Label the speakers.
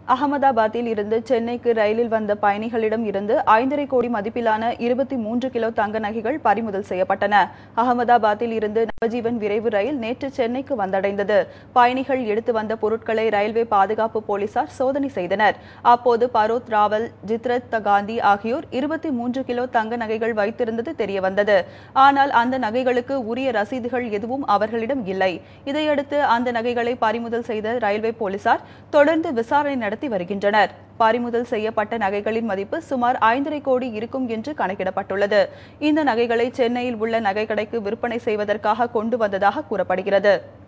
Speaker 1: அகமதாபாத்தில் இருந்து சென்னைக்கு ரயிலில் வந்த பயணிகளிடம் இருந்து ஐந்தரை கோடி மதிப்பிலான இருபத்தி மூன்று கிலோ தங்க நகைகள் பறிமுதல் செய்யப்பட்டன அகமதாபாத்தில் இருந்து நவஜீவன் விரைவு ரயில் நேற்று சென்னைக்கு வந்தடைந்தது பயணிகள் எடுத்து வந்த பொருட்களை ரயில்வே பாதுகாப்பு போலீசார் சோதனை செய்தனர் அப்போது பரோத் ராவல் ஜித்ரத் காந்தி ஆகியோர் இருபத்தி மூன்று கிலோ தங்க நகைகள் வைத்திருந்தது தெரியவந்தது ஆனால் அந்த நகைகளுக்கு உரிய ரசீதுகள் எதுவும் அவர்களிடம் இல்லை இதையடுத்து அந்த நகைகளை பறிமுதல் செய்த ரயில்வே போலீசார் தொடர்ந்து விசாரணை நடத்தி வருகின்றனர் பறிமுதல் செய்யப்பட்ட நகைகளின் மதிப்பு சுமார் ஐந்தரை கோடி இருக்கும் என்று கணக்கிடப்பட்டுள்ளது இந்த நகைகளை சென்னையில் உள்ள நகைக்கடைக்கு விற்பனை செய்வதற்காக கொண்டு வந்ததாக கூறப்படுகிறது